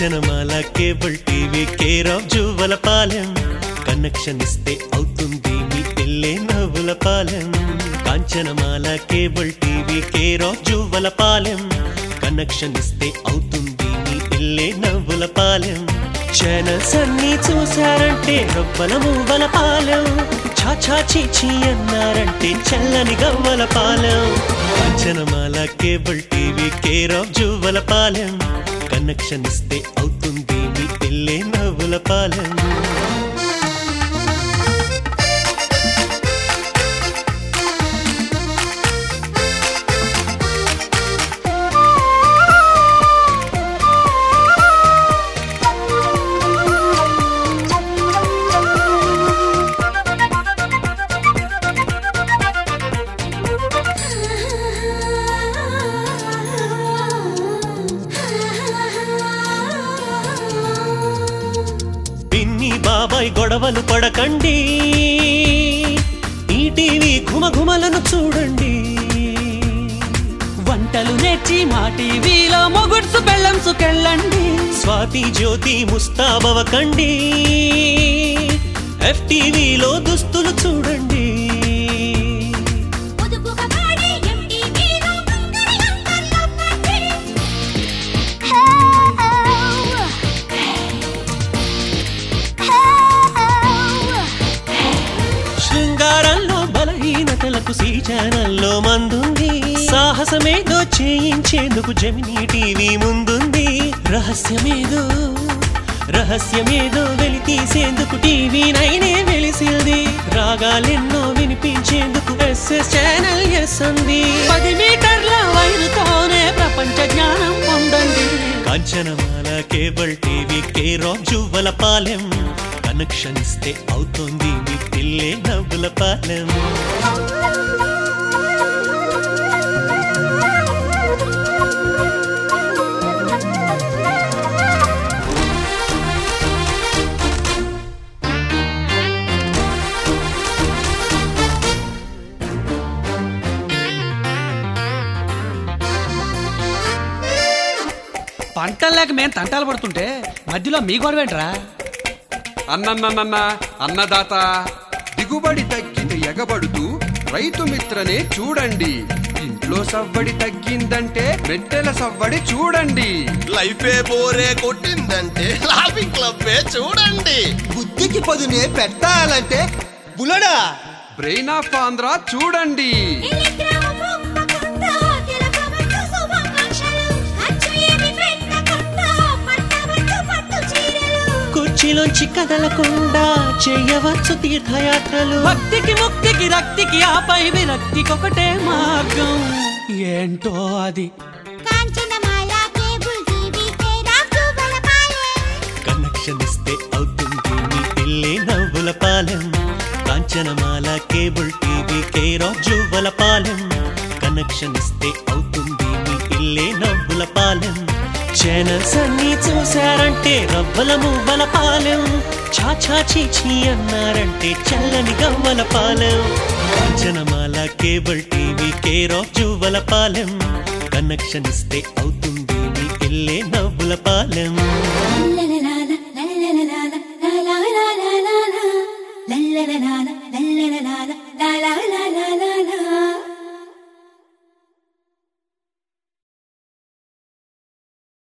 Kanchanamala cable TV care of Juvvala Palem connection ఇస్తే అవుతుంది మీ పిల్లే నవ్వుల పాలెం Kanchanamala cable TV care of Juvvala Palem connection ఇస్తే అవుతుంది మీ పిల్లే నవ్వుల పాలెం ఛానల్స్ అన్ని చూసారంటే రొబ్బల మువ్వల పాలెం చాచా చీచి అన్నారంటే చల్లని గవ్వల పాలెం Kanchanamala cable TV care of Juvvala Palem connection ఇస్తే అవుతుంది మీ పిల్లే నవ్వుల పాలెం పిన్ని బాబాయ్ గొడవలు పడకండి ఈ టీవీ ఘుమఘుమలను చూడండి వంటలు నేర్చి మా టీవీలో మొగుడ్సు బెల్లంసుకెళ్ళండి స్వాతి జ్యోతి ముస్తాబవకండి ఎఫ్టీవీలో దుస్తులు చూడండి పొదుపుగా పాడే ఎంటీవీలో అందరి అంతర్లో పట్టి. శృంగారంలో బలహీనతలకు సీ ఛానల్లో మందుంది సాహసమేదో చేయించేందుకు జమినీ టీవీ ముందుంది రహస్యమేదో రహస్యమేదో వెలి తీసేందుకు టీవీ నైనే వెలిసింది రాగాలెన్నో వినిపించేందుకు ఎస్ఎస్ ఛానల్ ఎస్ అంది పది మీటర్ల వైరుతోనే ప్రపంచ జ్ఞానం పొందండి Kanchanamala cable TV care of Juvvala Palem connection ఇస్తే అవుతుంది మీ పిల్లే నవ్వుల పాలెం పంటలు లేక మేము తంటాలు పడుతుంటే మధ్యలో మీ గొడవేంట్రా అన్నన్నన్న అన్నదాత దిగుబడి తగ్గితే ఎగబడుతూ రైతు మిత్రనే చూడండి ఇంట్లో సవ్వడి తగ్గిందంటే మెట్టెల సవ్వడి చూడండి లైఫే బోరే కొట్టిందంటే లాఫింగ్ క్లబ్బే చూడండి బుద్ధికి పదునే పెట్టాలంటే బులడా బ్రెయిన్ ఆఫ్ ఆంధ్ర చూడండి ఎలిగ్రాము మొక్కకుండా తిలకబట్టు శుభాకాంక్షలు. అచ్చు ఏమి పెట్టకుండా పట్టబట్టు పట్టు చీరలు. కుర్చీలోంచి కదలకుండా చేయవచ్చు తీర్థయాత్రలు భక్తికి ముక్తికి రక్తికి ఆపై విరక్తికొకటే మార్గం ఏంటో అది కాంచనమాల కేబుల్ టీవీ కేరాఫ్ బలపాలే కనెక్షన్ ఇస్తే అవుతుంది మీ పిల్లే నవ్వుల పాలెం Kanchanamala cable TV care of Juvvala Palem connection ఇస్తే అవుతుంది మీ పిల్లే నవ్వుల పాలెం ఛానల్స్ అన్ని చూసారంటే రవ్వల మువ్వల పాలెం చాచా చీచి అన్నారంటే చల్లని గవ్వల పాలెం Kanchanamala cable TV care of Juvvala Palem connection ఇస్తే అవుతుంది మీ పిల్లే నవ్వుల పాలెం పిల్లల